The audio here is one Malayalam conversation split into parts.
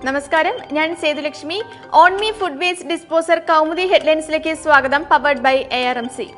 നമസ്കാരം ഞാൻ Sethulakshmi on me food waste disposer Kaumudi ഹെഡ്ലൈൻസിലേക്ക് സ്വാഗതം powered by A R M C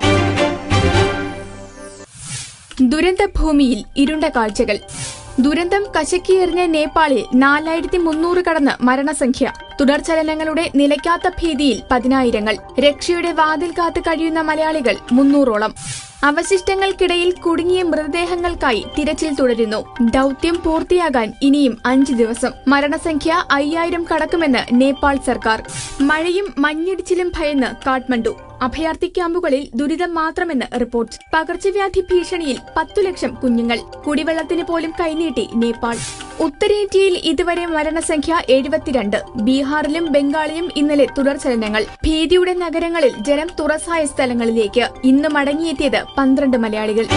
ദുരന്തഭൂമിയിൽ ഇരുണ്ട കാഴ്ചകൾ ദുരന്തം കശക്കിയെറിഞ്ഞ നേപ്പാളിൽ നാലായിരത്തി മുന്നൂറ് കടന്ന് മരണസംഖ്യ തുടർചലനങ്ങളുടെ നിലയ്ക്കാത്ത ഭീതിയിൽ പതിനായിരങ്ങൾ രക്ഷയുടെ വാതിൽ കാത്ത് കഴിയുന്ന മലയാളികൾ മുന്നൂറോളം അവശിഷ്ടങ്ങൾക്കിടയിൽ കുടുങ്ങിയ മൃതദേഹങ്ങൾക്കായി തിരച്ചിൽ തുടരുന്നു ദൌത്യം പൂർത്തിയാകാൻ ഇനിയും അഞ്ച് ദിവസം മരണസംഖ്യ അയ്യായിരം കടക്കുമെന്ന് നേപ്പാൾ സർക്കാർ മഴയും മഞ്ഞിടിച്ചിലും ഭയന്ന് കാഠ്മണ്ഡു അഭയാർത്ഥി ക്യാമ്പുകളിൽ ദുരിതം മാത്രമെന്ന് റിപ്പോർട്ട് പകർച്ചവ്യാധി ഭീഷണിയിൽ പത്തു ലക്ഷം കുഞ്ഞുങ്ങൾ കുടിവെള്ളത്തിന് പോലും കൈനീട്ടി നേപ്പാൾ ഉത്തരേന്ത്യയിൽ ഇതുവരെ മരണസംഖ്യ എഴുപത്തിരണ്ട് ബീഹാറിലും ബംഗാളിലും ഇന്നലെ തുടർചലനങ്ങൾ ഭീതിയുടെ നഗരങ്ങളിൽ ജനം തുറസായ സ്ഥലങ്ങളിലേക്ക് ഇന്ന് മടങ്ങിയെത്തിയത് പന്ത്രണ്ട് മലയാളികൾ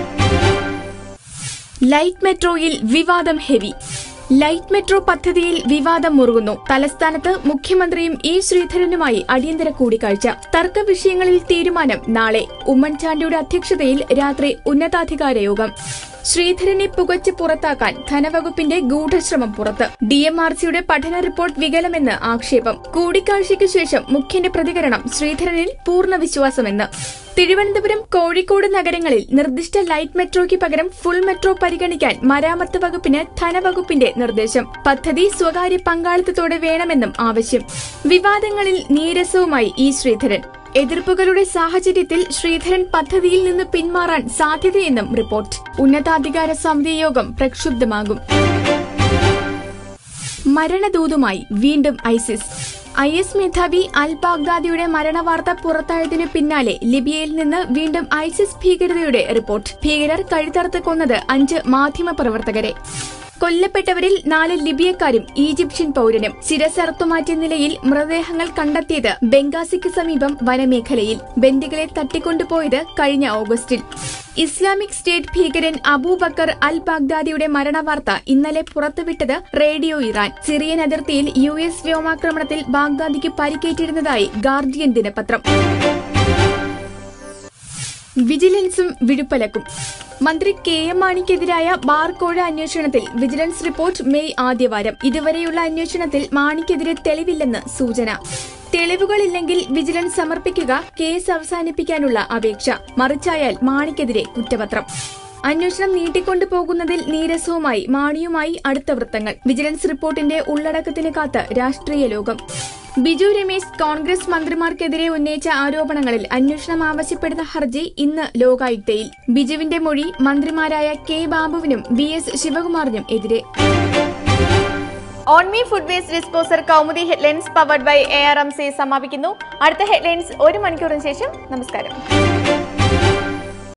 ലൈറ്റ് മെട്രോയിൽ വിവാദം ഹെവി ലൈറ്റ് മെട്രോ പദ്ധതിയിൽ വിവാദം മുറുകുന്നു തലസ്ഥാനത്ത് മുഖ്യമന്ത്രിയും ഇ ശ്രീധരനുമായി അടിയന്തര കൂടിക്കാഴ്ച തർക്ക വിഷയങ്ങളിൽ തീരുമാനം നാളെ ഉമ്മൻചാണ്ടിയുടെ അധ്യക്ഷതയിൽ രാത്രി ഉന്നതാധികാര യോഗം ശ്രീധരനെ പുകച്ച് പുറത്താക്കാൻ ധനവകുപ്പിന്റെ ഗൂഢശ്രമം പുറത്ത് ഡി എം ആർ സിയുടെ പഠന റിപ്പോർട്ട് വികലമെന്ന് ആക്ഷേപം കൂടിക്കാഴ്ചയ്ക്ക് ശേഷം മുഖ്യന്റെ പ്രതികരണം ശ്രീധരനിൽ പൂർണ്ണ വിശ്വാസമെന്ന് തിരുവനന്തപുരം കോഴിക്കോട് നഗരങ്ങളിൽ നിർദ്ദിഷ്ട ലൈറ്റ് മെട്രോയ്ക്ക് പകരം ഫുൾ മെട്രോ പരിഗണിക്കാൻ മരാമത്ത് വകുപ്പിന് ധനവകുപ്പിന്റെ നിർദ്ദേശം പദ്ധതി സ്വകാര്യ പങ്കാളിത്തത്തോടെ വേണമെന്നും ആവശ്യം വിവാദങ്ങളിൽ നീരസവുമായി ഇ ശ്രീധരൻ എതിർപ്പുകളുടെ സാഹചര്യത്തിൽ ശ്രീധരൻ പദ്ധതിയിൽ നിന്ന് പിന്മാറാൻ സാധ്യതയെന്നും റിപ്പോർട്ട് ഉന്നതാധികാര സമിതി യോഗം പ്രക്ഷുബ്ധമാകും മരണദൂതുമായി വീണ്ടും ഐസിസ് ഐ എസ് മേധാവി അൽ ബാഗ്ദാദിയുടെ മരണവാർത്ത പുറത്തായതിനു പിന്നാലെ ലിബിയയിൽ നിന്ന് വീണ്ടും ഐസിസ് ഭീകരതയുടെ റിപ്പോർട്ട് ഭീകരർ കഴുത്തറുത്ത് കൊന്നത് അഞ്ച് മാധ്യമപ്രവർത്തകരെ കൊല്ലപ്പെട്ടവരിൽ നാല് ലിബിയക്കാരും ഈജിപ്ഷ്യൻ പൌരനും ശിരസറുത്തുമാറ്റിയ നിലയിൽ മൃതദേഹങ്ങൾ കണ്ടെത്തിയത് ബംഗാസിക്ക് സമീപം വനമേഖലയിൽ ബന്ദികളെ തട്ടിക്കൊണ്ടുപോയത് കഴിഞ്ഞ ഓഗസ്റ്റിൽ ഇസ്ലാമിക് സ്റ്റേറ്റ് ഭീകരൻ അബൂബക്കർ അൽ ബാഗ്ദാദിയുടെ മരണവാർത്ത ഇന്നലെ പുറത്തുവിട്ടത് റേഡിയോ ഇറാൻ സിറിയൻ അതിർത്തിയിൽ യു എസ് വ്യോമാക്രമണത്തിൽ ബാഗ്ദാദിക്ക് പരിക്കേറ്റിരുന്നതായി ഗാർഡിയൻ ദിനപത്രം വിജിലൻസും വിഴുപ്പലക്കും മന്ത്രി കെ എം മാണിക്കെതിരായ ബാർകോഴ അന്വേഷണത്തിൽ വിജിലൻസ് റിപ്പോർട്ട് മെയ് ആദ്യവാരം ഇതുവരെയുള്ള അന്വേഷണത്തിൽ മാണിക്കെതിരെ തെളിവില്ലെന്ന് സൂചന തെളിവുകളില്ലെങ്കിൽ വിജിലൻസ് സമർപ്പിക്കുക കേസ് അവസാനിപ്പിക്കാനുള്ള അപേക്ഷ മറിച്ചായാൽ മാണിക്കെതിരെ കുറ്റപത്രം അന്വേഷണം നീട്ടിക്കൊണ്ടുപോകുന്നതിൽ നീരസവുമായി മാണിയുമായി അടുത്ത വൃത്തങ്ങൾ വിജിലൻസ് റിപ്പോർട്ടിന്റെ ഉള്ളടക്കത്തിന് കാത്ത് രാഷ്ട്രീയ ലോകം ബിജു രമേശ് കോൺഗ്രസ് മന്ത്രിമാർക്കെതിരെ ഉന്നയിച്ച ആരോപണങ്ങളിൽ അന്വേഷണം ആവശ്യപ്പെടുന്ന ഹർജി ഇന്ന് ലോകായുക്തയിൽ ബിജുവിന്റെ മൊഴി മന്ത്രിമാരായ കെ ബാബുവിനും വി എസ് ശിവകുമാറിനും എതിരെ on me food waste disposer Kaumudi headlines powered by A R M C സമാപിക്കുന്നു അടുത്ത ഹെഡ്ലൈൻസ് ഒരു മണിക്കൂറിന് ശേഷം നമസ്കാരം